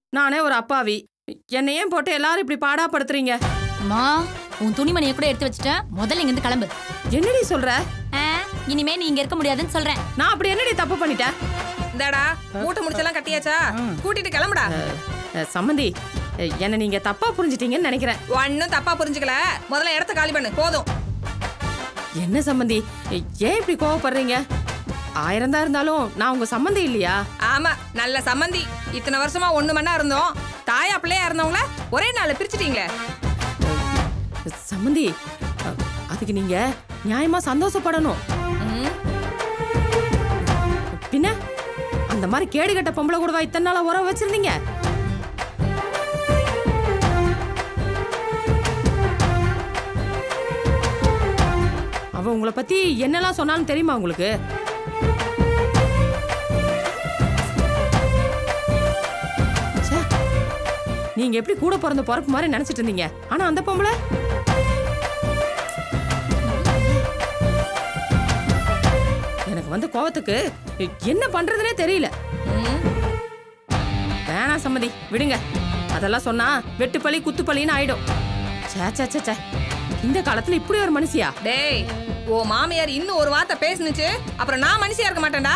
நானே ஒரு அப்பாவி என்னை ஏன் போட்டு எல்லாரும் இப்படி பாடாப்படுத்துறீங்க அம்மா உன் துணிமணியை கூட எடுத்து வச்சுட்டேன் முதல்ல இங்கிருந்து கிளம்பு என்னடி சொல்ற ஆ, இனிமே நீ இங்க இருக்க முடியாதுன்னு சொல்றேன் நான் அப்படி என்னடி தப்பு பண்ணிட்டேன் இந்தாடா மூட்டை முடிச்செல்லாம் கட்டியாச்சா கூட்டிட்டு கிளம்புடா அஹ், சம்மந்தி அஹ், என்னை நீங்க தப்பா புரிஞ்சிட்டீங்கன்னு நினைக்கிறேன் ஒன்னும் தப்பா புரிஞ்சுக்கல முதல்ல இடத்த காலி பண்ணு போதும் என்ன சம்மந்தி ஏன் இப்படி கோவப்படுறீங்க ஆயிரம் தான் இருந்தாலும் நான் உங்க சம்மந்தி இல்லையா ஆமா நல்ல சம்மந்தி இத்தனை வருஷமா ஒண்ணு மண்ணா இருந்தோம் தாயா பிள்ளையா இருந்தவங்கள ஒரே நாள்ல பிரிச்சுட்டீங்களே சம்மந்தி அஹ், அதுக்கு நீங்க நியாயமா சந்தோஷப்படணும் ம், பின்ன அந்த மாதிரி கேடுகட்ட பொம்பளை கூடவா இத்தனை நாளா உறவு வச்சிருந்தீங்க அவ உங்களை பத்தி என்னெல்லாம் சொன்னாலும் தெரியுமா உங்களுக்கு ச்சே, நீங்க எப்படி கூட பிறந்த பொறப்பு மாதிரி நினைச்சிட்டு இருந்தீங்க ஆனா அந்த பொம்பளை எனக்கு வந்த கோவத்துக்கு என்ன பண்றதுனே தெரியல ம். வேணாம் சம்மதி விடுங்க அதெல்லாம் சொன்னா வெட்டுப்பழி குத்துப்பழின்னு ஆயிடும் சே சே சே சே இந்த காலத்துல இப்படி ஒரு மனுஷியா டேய் ஓ மாமியார் இன்னும் ஒரு வார்த்தை பேசுனுச்சு அப்புறம் நான் மனுஷியா இருக்க மாட்டேன்டா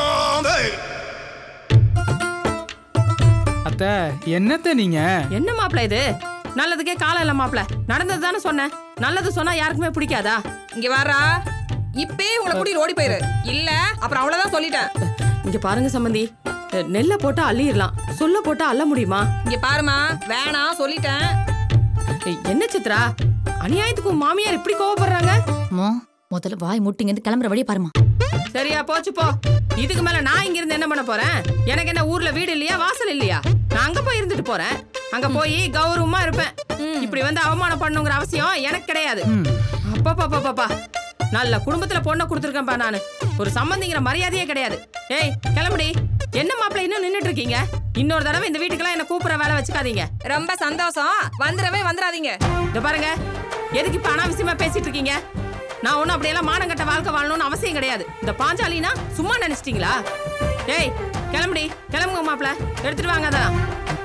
அத்தை என்னத்த நீங்க என்ன மாப்பிள இது நல்லதுக்கே காலம் இல்ல மாப்பிள நடந்தது தானே சொன்னேன் நல்லது சொன்னா யாருக்குமே பிடிக்காதா இங்க வாரா இப்பே உங்களை கூட்டிட்டு ஓடி போயிரு இல்ல அப்புறம் அவ்வளவுதான் சொல்லிட்டேன் இங்க பாருங்க சம்மந்தி நெல்லை போட்டா அள்ளிடலாம் சொல்ல போட்டா அள்ள முடியுமா இங்க பாருமா வேணாம் சொல்லிட்டேன் என்ன சித்ரா அநியாயத்துக்கு உன் மாமியார் இப்படி கோவப்படுறாங்க அம்மா முதல்ல வாய் மூட்டு இங்க இருந்து கிளம்புற வழியை பாருமா சரியா போச்சு போ இதுக்கு மேல நான் இங்க இருந்து என்ன பண்ண போறேன் எனக்கு என்ன ஊர்ல வீடு இல்லையா வாசல் இல்லையா நான் அங்க போய் இருந்துட்டு போறேன் அங்க போய் கௌரவமா இருப்பேன் இப்படி வந்து அவமானம் பண்ணுங்கிற அவசியம் எனக்கு கிடையாது அப்பா நல்ல குடும்பத்துல பொண்ணை கொடுத்துருக்கேன்ப்பா நானு ஒரு சம்பந்திங்கிற மரியாதையே கிடையாது ஏய் கிளம்புடி என்ன மாப்பிள்ளை இன்னும் நின்னுட்டு இருக்கீங்க இன்னொரு தடவை இந்த வீட்டுக்கெல்லாம் என்ன கூப்பிடுற வேலை வச்சுக்காதீங்க ரொம்ப சந்தோஷம் வந்துடவே வந்துடாதீங்க இந்த பாருங்க எதுக்கு இப்ப அனாவசியமா பேசிட்டு இருக்கீங்க நான் ஒண்ணும் அப்படியெல்லாம் மானங்கட்ட வாழ்க்கை வாழணும்னு அவசியம் கிடையாது இந்த பாஞ்சாலினா சும்மா நினைச்சிட்டீங்களா ஏய் கிளம்புடி கிளம்புங்க மாப்ள எடுத்துட்டு வாங்க அதான்